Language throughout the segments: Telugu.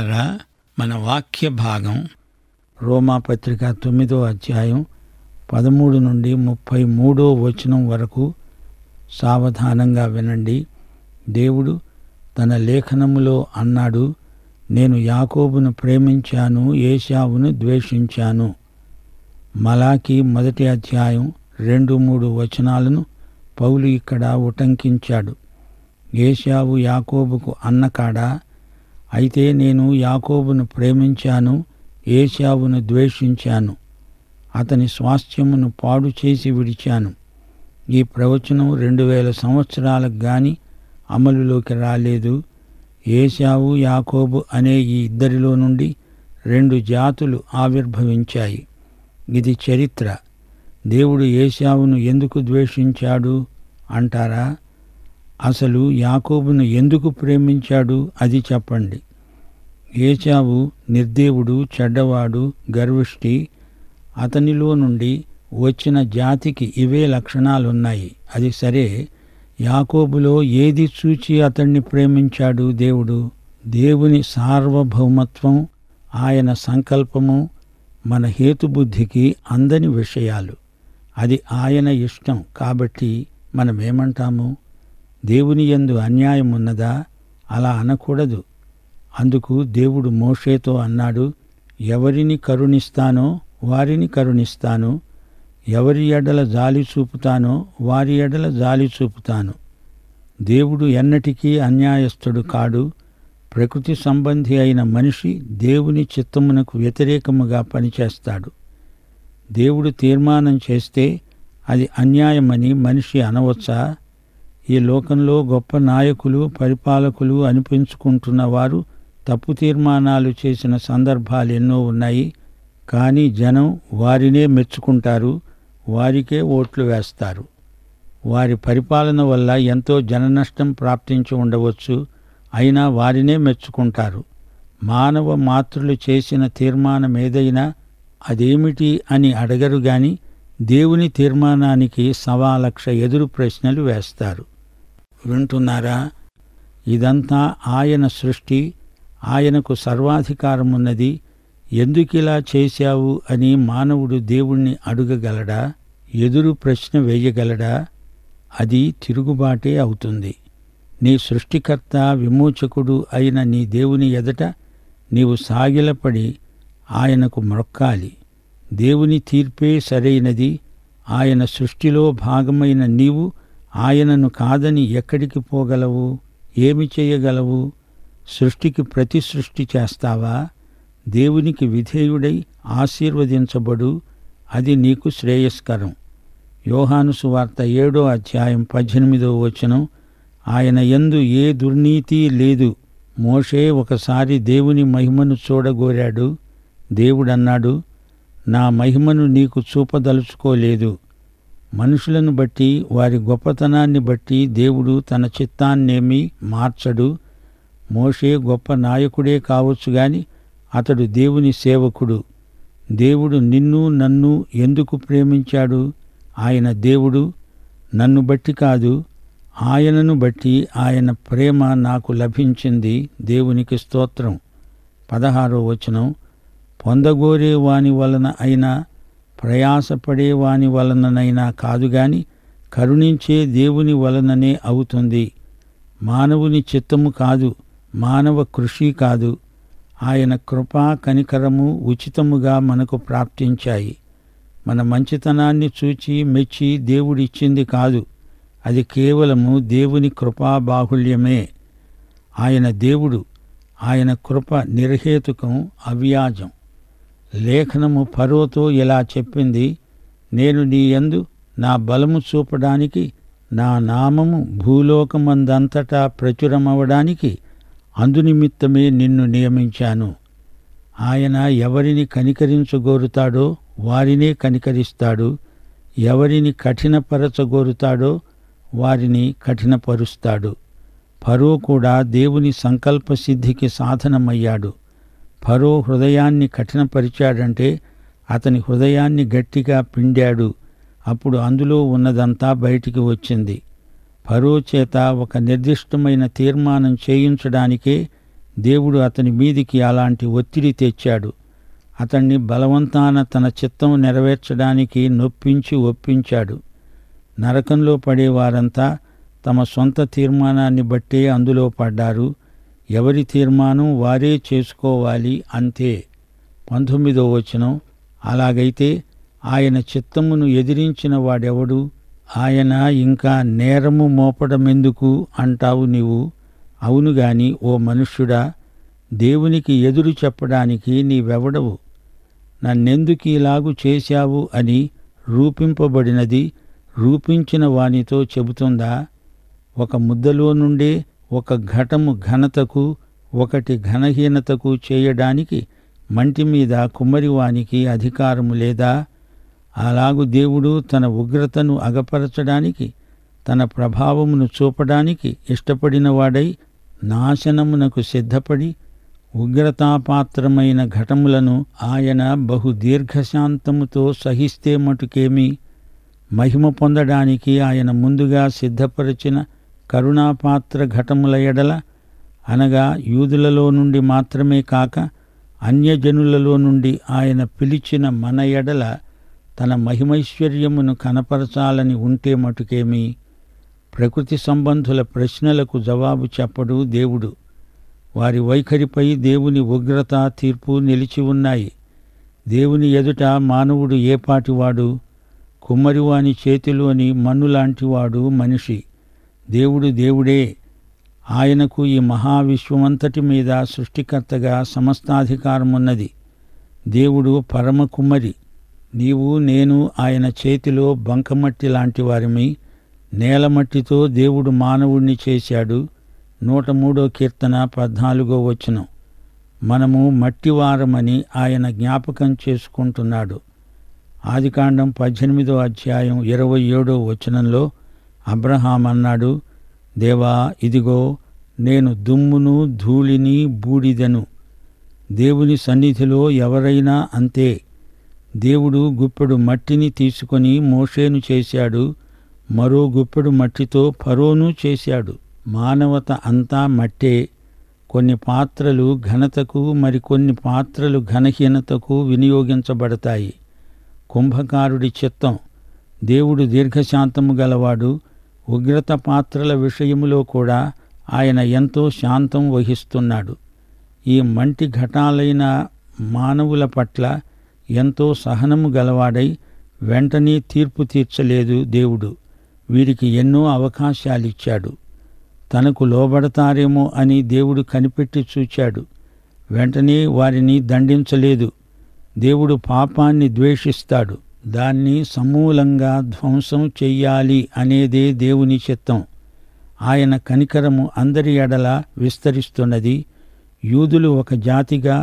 ప్రియులారా మన వాక్య భాగం రోమాపత్రిక తొమ్మిదో అధ్యాయం పదమూడు నుండి ముప్పై మూడో వచనం వరకు సావధానంగా వినండి దేవుడు తన లేఖనములో అన్నాడు నేను యాకోబును ప్రేమించాను ఏశావును ద్వేషించాను మలాకి మొదటి అధ్యాయం రెండు మూడు వచనాలను పౌలు ఇక్కడ ఉటంకించాడు ఏశావు యాకోబుకు అన్నకాడా అయితే నేను యాకోబును ప్రేమించాను ఏశావును ద్వేషించాను అతని స్వాస్థ్యమును పాడు చేసి విడిచాను ఈ ప్రవచనం రెండు వేల సంవత్సరాలకు గాని అమలులోకి రాలేదు ఏశావు యాకోబు అనే ఈ ఇద్దరిలో నుండి రెండు జాతులు ఆవిర్భవించాయి ఇది చరిత్ర దేవుడు ఏశావును ఎందుకు ద్వేషించాడు అంటారా అసలు యాకోబును ఎందుకు ప్రేమించాడు అది చెప్పండి ఏచావు నిర్దేవుడు చెడ్డవాడు గర్విష్టి అతనిలో నుండి వచ్చిన జాతికి ఇవే లక్షణాలున్నాయి అది సరే యాకోబులో ఏది చూచి అతన్ని ప్రేమించాడు దేవుడు దేవుని సార్వభౌమత్వం ఆయన సంకల్పము మన హేతుబుద్ధికి అందని విషయాలు అది ఆయన ఇష్టం కాబట్టి మనమేమంటాము దేవుని యందు అన్యాయం ఉన్నదా అలా అనకూడదు అందుకు దేవుడు మోషేతో అన్నాడు ఎవరిని కరుణిస్తానో వారిని కరుణిస్తాను ఎవరి ఎడల జాలి చూపుతానో వారి ఎడల జాలి చూపుతాను దేవుడు ఎన్నటికీ అన్యాయస్థుడు కాడు ప్రకృతి సంబంధి అయిన మనిషి దేవుని చిత్తమునకు వ్యతిరేకముగా పనిచేస్తాడు దేవుడు తీర్మానం చేస్తే అది అన్యాయమని మనిషి అనవచ్చా ఈ లోకంలో గొప్ప నాయకులు పరిపాలకులు అనిపించుకుంటున్న వారు తప్పు తీర్మానాలు చేసిన సందర్భాలు ఎన్నో ఉన్నాయి కానీ జనం వారినే మెచ్చుకుంటారు వారికే ఓట్లు వేస్తారు వారి పరిపాలన వల్ల ఎంతో జననష్టం ప్రాప్తించి ఉండవచ్చు అయినా వారినే మెచ్చుకుంటారు మానవ మాతృలు చేసిన తీర్మానం ఏదైనా అదేమిటి అని అడగరు గాని దేవుని తీర్మానానికి సవా లక్ష ఎదురు ప్రశ్నలు వేస్తారు వింటున్నారా ఇదంతా ఆయన సృష్టి ఆయనకు సర్వాధికారమున్నది ఎందుకిలా చేశావు అని మానవుడు దేవుణ్ణి అడుగగలడా ఎదురు ప్రశ్న వేయగలడా అది తిరుగుబాటే అవుతుంది నీ సృష్టికర్త విమోచకుడు అయిన నీ దేవుని ఎదట నీవు సాగిలపడి ఆయనకు మొక్కాలి దేవుని తీర్పే సరైనది ఆయన సృష్టిలో భాగమైన నీవు ఆయనను కాదని ఎక్కడికి పోగలవు ఏమి చేయగలవు సృష్టికి ప్రతి సృష్టి చేస్తావా దేవునికి విధేయుడై ఆశీర్వదించబడు అది నీకు శ్రేయస్కరం యోహాను సువార్త ఏడో అధ్యాయం పద్దెనిమిదో వచనం ఆయన యందు ఏ దుర్నీతి లేదు మోషే ఒకసారి దేవుని మహిమను చూడగోరాడు దేవుడన్నాడు నా మహిమను నీకు చూపదలుచుకోలేదు మనుషులను బట్టి వారి గొప్పతనాన్ని బట్టి దేవుడు తన చిత్తాన్నేమీ మార్చడు మోషే గొప్ప నాయకుడే కావచ్చు గాని అతడు దేవుని సేవకుడు దేవుడు నిన్ను నన్ను ఎందుకు ప్రేమించాడు ఆయన దేవుడు నన్ను బట్టి కాదు ఆయనను బట్టి ఆయన ప్రేమ నాకు లభించింది దేవునికి స్తోత్రం పదహారో వచనం పొందగోరే వాని వలన అయినా ప్రయాసపడే వాని వలననైనా కాదు గాని కరుణించే దేవుని వలననే అవుతుంది మానవుని చిత్తము కాదు మానవ కృషి కాదు ఆయన కృపా కనికరము ఉచితముగా మనకు ప్రాప్తించాయి మన మంచితనాన్ని చూచి మెచ్చి దేవుడిచ్చింది కాదు అది కేవలము దేవుని కృపా బాహుళ్యమే ఆయన దేవుడు ఆయన కృప నిర్హేతుకం అవ్యాజం లేఖనము ఫరోతో ఇలా చెప్పింది నేను నీ యందు నా బలము చూపడానికి నా నామము భూలోకమందంతటా ప్రచురమవడానికి అందునిమిత్తమే నిన్ను నియమించాను ఆయన ఎవరిని కనికరించగోరుతాడో వారినే కనికరిస్తాడు ఎవరిని కఠినపరచగోరుతాడో వారిని కఠినపరుస్తాడు ఫరో కూడా దేవుని సంకల్ప సిద్ధికి సాధనమయ్యాడు ఫరో హృదయాన్ని కఠినపరిచాడంటే అతని హృదయాన్ని గట్టిగా పిండాడు అప్పుడు అందులో ఉన్నదంతా బయటికి వచ్చింది ఫరో చేత ఒక నిర్దిష్టమైన తీర్మానం చేయించడానికే దేవుడు అతని మీదికి అలాంటి ఒత్తిడి తెచ్చాడు అతన్ని బలవంతాన తన చిత్తం నెరవేర్చడానికి నొప్పించి ఒప్పించాడు నరకంలో పడేవారంతా తమ సొంత తీర్మానాన్ని బట్టే అందులో పడ్డారు ఎవరి తీర్మానం వారే చేసుకోవాలి అంతే పంతొమ్మిదో వచనం అలాగైతే ఆయన చిత్తమును ఎదిరించిన వాడెవడు ఆయన ఇంకా నేరము మోపడమెందుకు అంటావు నీవు అవును గాని ఓ మనుష్యుడా దేవునికి ఎదురు చెప్పడానికి నీవెవడవు నన్నెందుకు ఇలాగు చేశావు అని రూపింపబడినది రూపించిన వానితో చెబుతుందా ఒక ముద్దలో నుండే ఒక ఘటము ఘనతకు ఒకటి ఘనహీనతకు చేయడానికి మంటి మీద కుమ్మరివానికి అధికారము లేదా అలాగు దేవుడు తన ఉగ్రతను అగపరచడానికి తన ప్రభావమును చూపడానికి ఇష్టపడినవాడై నాశనమునకు సిద్ధపడి ఉగ్రతాపాత్రమైన ఘటములను ఆయన బహు దీర్ఘశాంతముతో సహిస్తే మటుకేమి మహిమ పొందడానికి ఆయన ముందుగా సిద్ధపరిచిన కరుణాపాత్ర ఘటముల ఎడల అనగా యూదులలో నుండి మాత్రమే కాక అన్యజనులలో నుండి ఆయన పిలిచిన మన ఎడల తన మహిమైశ్వర్యమును కనపరచాలని ఉంటే మటుకేమి ప్రకృతి సంబంధుల ప్రశ్నలకు జవాబు చెప్పడు దేవుడు వారి వైఖరిపై దేవుని ఉగ్రత తీర్పు నిలిచి ఉన్నాయి దేవుని ఎదుట మానవుడు ఏపాటివాడు కుమ్మరివాని చేతిలోని మన్నులాంటివాడు మనిషి దేవుడు దేవుడే ఆయనకు ఈ మహావిశ్వమంతటి మీద సృష్టికర్తగా సమస్తాధికారమున్నది దేవుడు పరమ కుమ్మరి నీవు నేను ఆయన చేతిలో బంకమట్టి లాంటి వారిమి నేలమట్టితో దేవుడు మానవుణ్ణి చేశాడు నూట మూడో కీర్తన పద్నాలుగో వచనం మనము మట్టివారమని ఆయన జ్ఞాపకం చేసుకుంటున్నాడు ఆదికాండం పద్దెనిమిదో అధ్యాయం ఇరవై ఏడో వచనంలో అబ్రహాం అన్నాడు దేవా ఇదిగో నేను దుమ్మును ధూళిని బూడిదను దేవుని సన్నిధిలో ఎవరైనా అంతే దేవుడు గుప్పెడు మట్టిని తీసుకొని మోషేను చేశాడు మరో గుప్పెడు మట్టితో ఫరోను చేశాడు మానవత అంతా మట్టే కొన్ని పాత్రలు ఘనతకు మరికొన్ని పాత్రలు ఘనహీనతకు వినియోగించబడతాయి కుంభకారుడి చిత్తం దేవుడు దీర్ఘశాంతము గలవాడు ఉగ్రత పాత్రల విషయములో కూడా ఆయన ఎంతో శాంతం వహిస్తున్నాడు ఈ మంటి ఘటాలైన మానవుల పట్ల ఎంతో సహనము గలవాడై వెంటనే తీర్పు తీర్చలేదు దేవుడు వీరికి ఎన్నో అవకాశాలిచ్చాడు తనకు లోబడతారేమో అని దేవుడు కనిపెట్టి చూచాడు వెంటనే వారిని దండించలేదు దేవుడు పాపాన్ని ద్వేషిస్తాడు దాన్ని సమూలంగా ధ్వంసం చెయ్యాలి అనేదే దేవుని చిత్తం ఆయన కనికరము అందరి ఎడల విస్తరిస్తున్నది యూదులు ఒక జాతిగా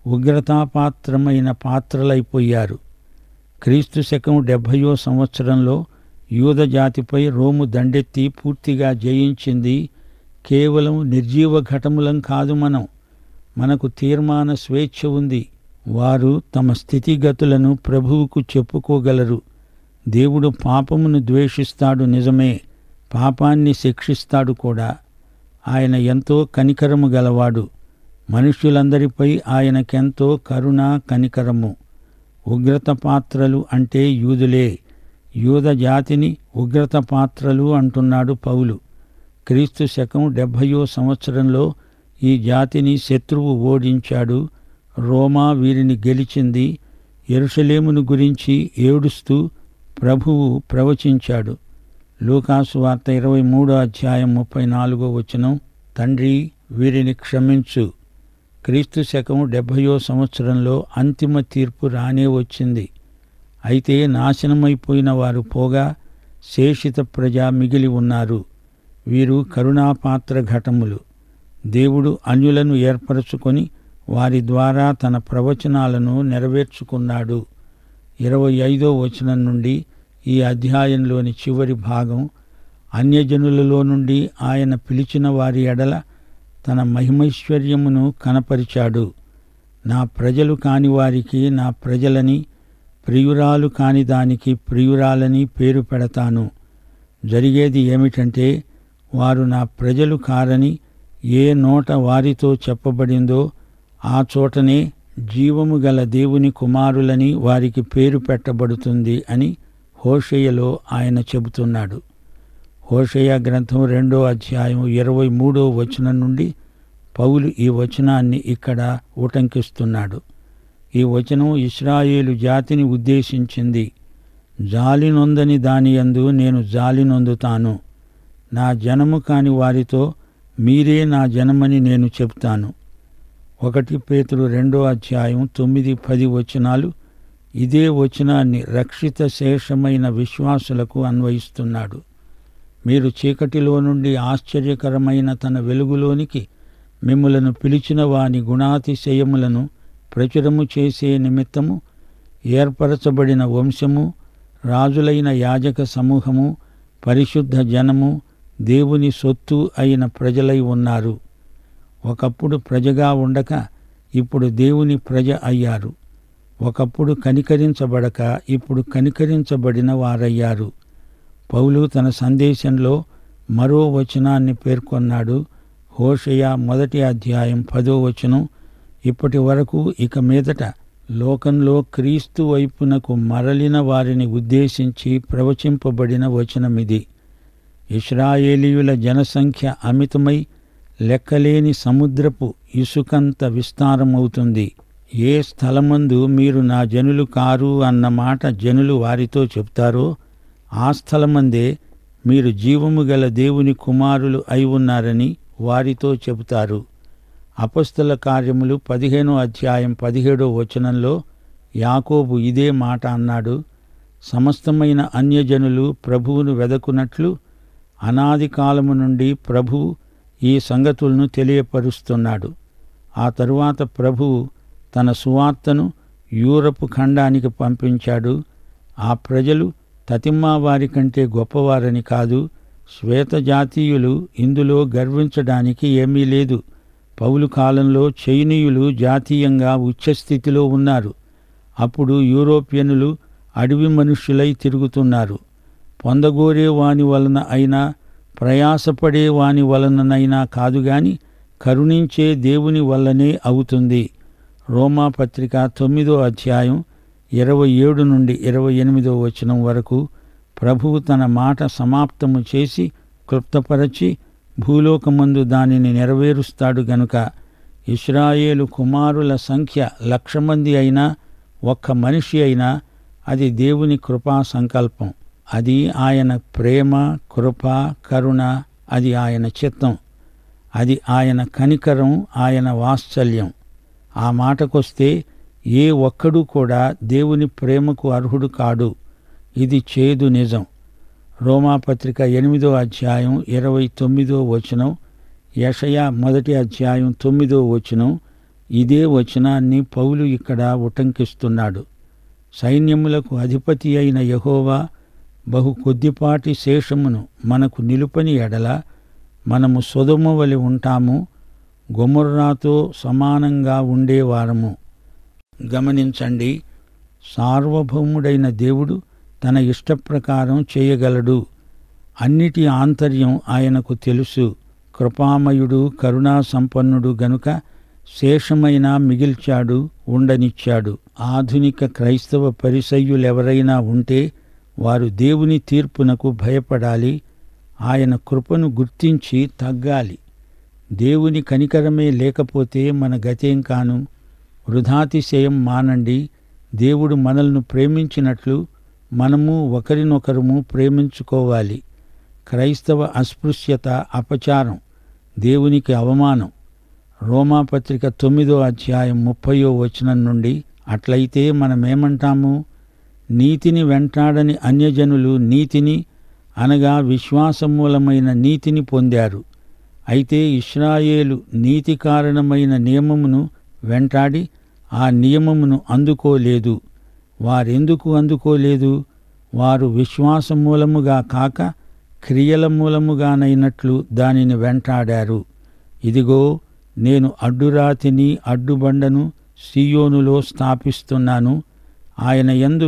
ఉగ్రతాపాత్రమైన పాత్రలైపోయారు క్రీస్తు శకం డెబ్భయో సంవత్సరంలో యూద జాతిపై రోము దండెత్తి పూర్తిగా జయించింది కేవలం నిర్జీవ ఘటములం కాదు మనం మనకు తీర్మాన స్వేచ్ఛ ఉంది వారు తమ స్థితిగతులను ప్రభువుకు చెప్పుకోగలరు దేవుడు పాపమును ద్వేషిస్తాడు నిజమే పాపాన్ని శిక్షిస్తాడు కూడా ఆయన ఎంతో కనికరము గలవాడు మనుష్యులందరిపై ఆయనకెంతో కరుణ కనికరము ఉగ్రత పాత్రలు అంటే యూదులే యూద జాతిని ఉగ్రత పాత్రలు అంటున్నాడు పౌలు క్రీస్తు శకం డెబ్భయో సంవత్సరంలో ఈ జాతిని శత్రువు ఓడించాడు రోమా వీరిని గెలిచింది ఎరుషలేమును గురించి ఏడుస్తూ ప్రభువు ప్రవచించాడు లూకాసు వార్త ఇరవై మూడో అధ్యాయం ముప్పై నాలుగో వచనం తండ్రి వీరిని క్షమించు క్రీస్తు శకం డెబ్భయో సంవత్సరంలో అంతిమ తీర్పు రానే వచ్చింది అయితే నాశనమైపోయిన వారు పోగా శేషిత ప్రజ మిగిలి ఉన్నారు వీరు కరుణాపాత్ర ఘటములు దేవుడు అన్యులను ఏర్పరచుకొని వారి ద్వారా తన ప్రవచనాలను నెరవేర్చుకున్నాడు ఇరవై ఐదో వచనం నుండి ఈ అధ్యాయంలోని చివరి భాగం అన్యజనులలో నుండి ఆయన పిలిచిన వారి ఎడల తన మహిమైశ్వర్యమును కనపరిచాడు నా ప్రజలు కాని వారికి నా ప్రజలని ప్రియురాలు కాని దానికి ప్రియురాలని పేరు పెడతాను జరిగేది ఏమిటంటే వారు నా ప్రజలు కారని ఏ నోట వారితో చెప్పబడిందో ఆ చోటనే జీవము గల దేవుని కుమారులని వారికి పేరు పెట్టబడుతుంది అని హోషేయలో ఆయన చెబుతున్నాడు హోషేయ గ్రంథం రెండో అధ్యాయం ఇరవై మూడో వచనం నుండి పౌలు ఈ వచనాన్ని ఇక్కడ ఉటంకిస్తున్నాడు ఈ వచనం ఇస్రాయేలు జాతిని ఉద్దేశించింది జాలినొందని దానియందు నేను జాలినొందుతాను నా జనము కాని వారితో మీరే నా జనమని నేను చెప్తాను ఒకటి పేతురు రెండో అధ్యాయం తొమ్మిది పది వచనాలు ఇదే వచనాన్ని రక్షిత శేషమైన విశ్వాసులకు అన్వయిస్తున్నాడు మీరు చీకటిలో నుండి ఆశ్చర్యకరమైన తన వెలుగులోనికి మిమ్ములను పిలిచిన వాని గుణాతిశయములను ప్రచురము చేసే నిమిత్తము ఏర్పరచబడిన వంశము రాజులైన యాజక సమూహము పరిశుద్ధ జనము దేవుని సొత్తు అయిన ప్రజలై ఉన్నారు ఒకప్పుడు ప్రజగా ఉండక ఇప్పుడు దేవుని ప్రజ అయ్యారు ఒకప్పుడు కనికరించబడక ఇప్పుడు కనికరించబడిన వారయ్యారు పౌలు తన సందేశంలో మరో వచనాన్ని పేర్కొన్నాడు హోషయ మొదటి అధ్యాయం పదో వచనం ఇప్పటి వరకు ఇక మీదట లోకంలో క్రీస్తు వైపునకు మరలిన వారిని ఉద్దేశించి ప్రవచింపబడిన వచనమిది ఇస్రాయేలీయుల జనసంఖ్య అమితమై లెక్కలేని సముద్రపు ఇసుకంత విస్తారమవుతుంది ఏ స్థలమందు మీరు నా జనులు కారు అన్న మాట జనులు వారితో చెప్తారో ఆ స్థలమందే మీరు జీవము గల దేవుని కుమారులు అయి ఉన్నారని వారితో చెబుతారు అపస్తుల కార్యములు పదిహేనో అధ్యాయం పదిహేడో వచనంలో యాకోబు ఇదే మాట అన్నాడు సమస్తమైన అన్యజనులు ప్రభువును వెదకునట్లు అనాది కాలము నుండి ప్రభువు ఈ సంగతులను తెలియపరుస్తున్నాడు ఆ తరువాత ప్రభువు తన సువార్తను యూరపు ఖండానికి పంపించాడు ఆ ప్రజలు తతిమ్మా వారి కంటే గొప్పవారని కాదు శ్వేత జాతీయులు ఇందులో గర్వించడానికి ఏమీ లేదు పౌలు కాలంలో చైనీయులు జాతీయంగా ఉచ్చస్థితిలో ఉన్నారు అప్పుడు యూరోపియనులు అడవి మనుష్యులై తిరుగుతున్నారు పొందగోరే వాని వలన అయినా ప్రయాసపడే వాని వలననైనా కాదు గాని కరుణించే దేవుని వల్లనే అవుతుంది రోమా పత్రిక తొమ్మిదో అధ్యాయం ఇరవై ఏడు నుండి ఇరవై ఎనిమిదో వచనం వరకు ప్రభువు తన మాట సమాప్తము చేసి క్లుప్తపరచి భూలోకమందు దానిని నెరవేరుస్తాడు గనుక ఇస్రాయేలు కుమారుల సంఖ్య లక్ష మంది అయినా ఒక్క మనిషి అయినా అది దేవుని కృపా సంకల్పం అది ఆయన ప్రేమ కృప కరుణ అది ఆయన చిత్తం అది ఆయన కనికరం ఆయన వాత్సల్యం ఆ మాటకొస్తే ఏ ఒక్కడూ కూడా దేవుని ప్రేమకు అర్హుడు కాడు ఇది చేదు నిజం రోమాపత్రిక ఎనిమిదో అధ్యాయం ఇరవై తొమ్మిదో వచనం యషయ మొదటి అధ్యాయం తొమ్మిదో వచనం ఇదే వచనాన్ని పౌలు ఇక్కడ ఉటంకిస్తున్నాడు సైన్యములకు అధిపతి అయిన యహోవా బహు కొద్దిపాటి శేషమును మనకు నిలుపని ఎడల మనము సొదము వలి ఉంటాము గొమర్రాతో సమానంగా ఉండేవారము గమనించండి సార్వభౌముడైన దేవుడు తన ఇష్టప్రకారం చేయగలడు అన్నిటి ఆంతర్యం ఆయనకు తెలుసు కృపామయుడు కరుణా సంపన్నుడు గనుక శేషమైన మిగిల్చాడు ఉండనిచ్చాడు ఆధునిక క్రైస్తవ పరిసయ్యులెవరైనా ఉంటే వారు దేవుని తీర్పునకు భయపడాలి ఆయన కృపను గుర్తించి తగ్గాలి దేవుని కనికరమే లేకపోతే మన గతేం కాను వృధాతిశయం మానండి దేవుడు మనల్ని ప్రేమించినట్లు మనము ఒకరినొకరము ప్రేమించుకోవాలి క్రైస్తవ అస్పృశ్యత అపచారం దేవునికి అవమానం రోమాపత్రిక తొమ్మిదో అధ్యాయం ముప్పయో వచనం నుండి అట్లయితే మనమేమంటాము నీతిని వెంటాడని అన్యజనులు నీతిని అనగా విశ్వాసమూలమైన నీతిని పొందారు అయితే ఇస్రాయేలు నీతి కారణమైన నియమమును వెంటాడి ఆ నియమమును అందుకోలేదు వారెందుకు అందుకోలేదు వారు విశ్వాసమూలముగా కాక క్రియల మూలముగానైనట్లు దానిని వెంటాడారు ఇదిగో నేను అడ్డురాతిని అడ్డుబండను సియోనులో స్థాపిస్తున్నాను ఆయన యందు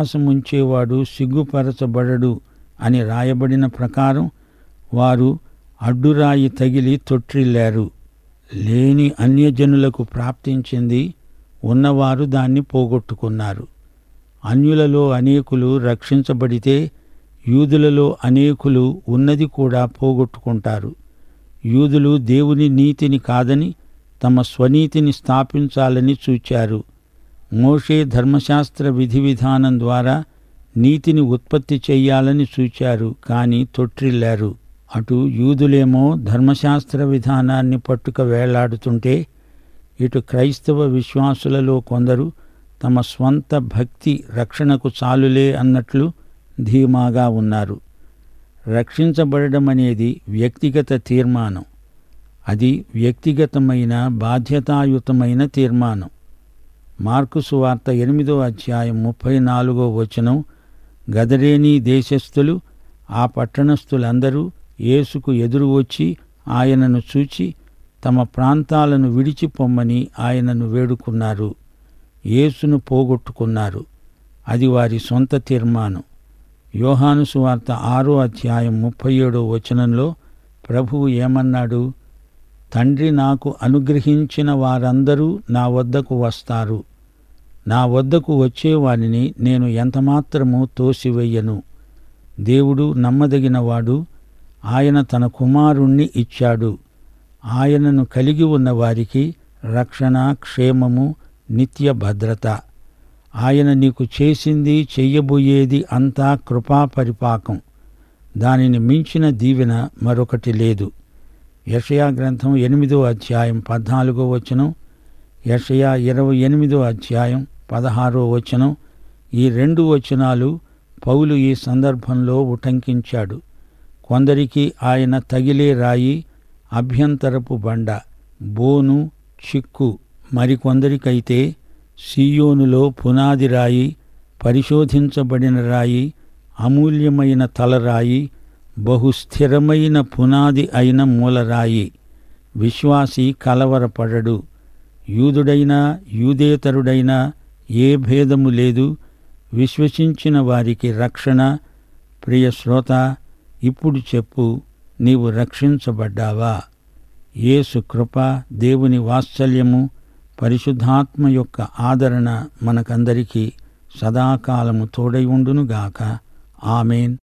విశ్వాసముంచేవాడు సిగ్గుపరచబడడు అని రాయబడిన ప్రకారం వారు అడ్డురాయి తగిలి తొట్టిల్లారు లేని అన్యజనులకు ప్రాప్తించింది ఉన్నవారు దాన్ని పోగొట్టుకున్నారు అన్యులలో అనేకులు రక్షించబడితే యూదులలో అనేకులు ఉన్నది కూడా పోగొట్టుకుంటారు యూదులు దేవుని నీతిని కాదని తమ స్వనీతిని స్థాపించాలని చూచారు మోషే ధర్మశాస్త్ర విధి విధానం ద్వారా నీతిని ఉత్పత్తి చెయ్యాలని చూచారు కానీ తొట్టిల్లారు అటు యూదులేమో ధర్మశాస్త్ర విధానాన్ని పట్టుక వేలాడుతుంటే ఇటు క్రైస్తవ విశ్వాసులలో కొందరు తమ స్వంత భక్తి రక్షణకు చాలులే అన్నట్లు ధీమాగా ఉన్నారు రక్షించబడడం అనేది వ్యక్తిగత తీర్మానం అది వ్యక్తిగతమైన బాధ్యతాయుతమైన తీర్మానం మార్కు సువార్త ఎనిమిదో అధ్యాయం ముప్పై నాలుగో వచనం గదరేనీ దేశస్థులు ఆ పట్టణస్థులందరూ యేసుకు ఎదురు వచ్చి ఆయనను చూచి తమ ప్రాంతాలను విడిచి పొమ్మని ఆయనను వేడుకున్నారు యేసును పోగొట్టుకున్నారు అది వారి సొంత తీర్మానం యోహాను సువార్త ఆరో అధ్యాయం ముప్పై ఏడో వచనంలో ప్రభువు ఏమన్నాడు తండ్రి నాకు అనుగ్రహించిన వారందరూ నా వద్దకు వస్తారు నా వద్దకు వచ్చేవారిని నేను ఎంతమాత్రమూ తోసివెయ్యను దేవుడు నమ్మదగినవాడు ఆయన తన కుమారుణ్ణి ఇచ్చాడు ఆయనను కలిగి ఉన్న వారికి రక్షణ క్షేమము నిత్య భద్రత ఆయన నీకు చేసింది చెయ్యబోయేది అంతా కృపా పరిపాకం దానిని మించిన దీవెన మరొకటి లేదు యషయా గ్రంథం ఎనిమిదో అధ్యాయం పద్నాలుగో వచనం యషయా ఇరవై ఎనిమిదో అధ్యాయం పదహారో వచనం ఈ రెండు వచనాలు పౌలు ఈ సందర్భంలో ఉటంకించాడు కొందరికి ఆయన తగిలే రాయి అభ్యంతరపు బండ బోను చిక్కు మరికొందరికైతే సీయోనులో పునాది రాయి పరిశోధించబడిన రాయి అమూల్యమైన తలరాయి బహుస్థిరమైన పునాది అయిన మూలరాయి విశ్వాసి కలవరపడడు యూదుడైనా యూదేతరుడైనా ఏ భేదము లేదు విశ్వసించిన వారికి రక్షణ ప్రియ శ్రోత ఇప్పుడు చెప్పు నీవు రక్షించబడ్డావా యేసు కృప దేవుని వాత్సల్యము పరిశుద్ధాత్మ యొక్క ఆదరణ మనకందరికీ సదాకాలము తోడై ఉండునుగాక ఆమెన్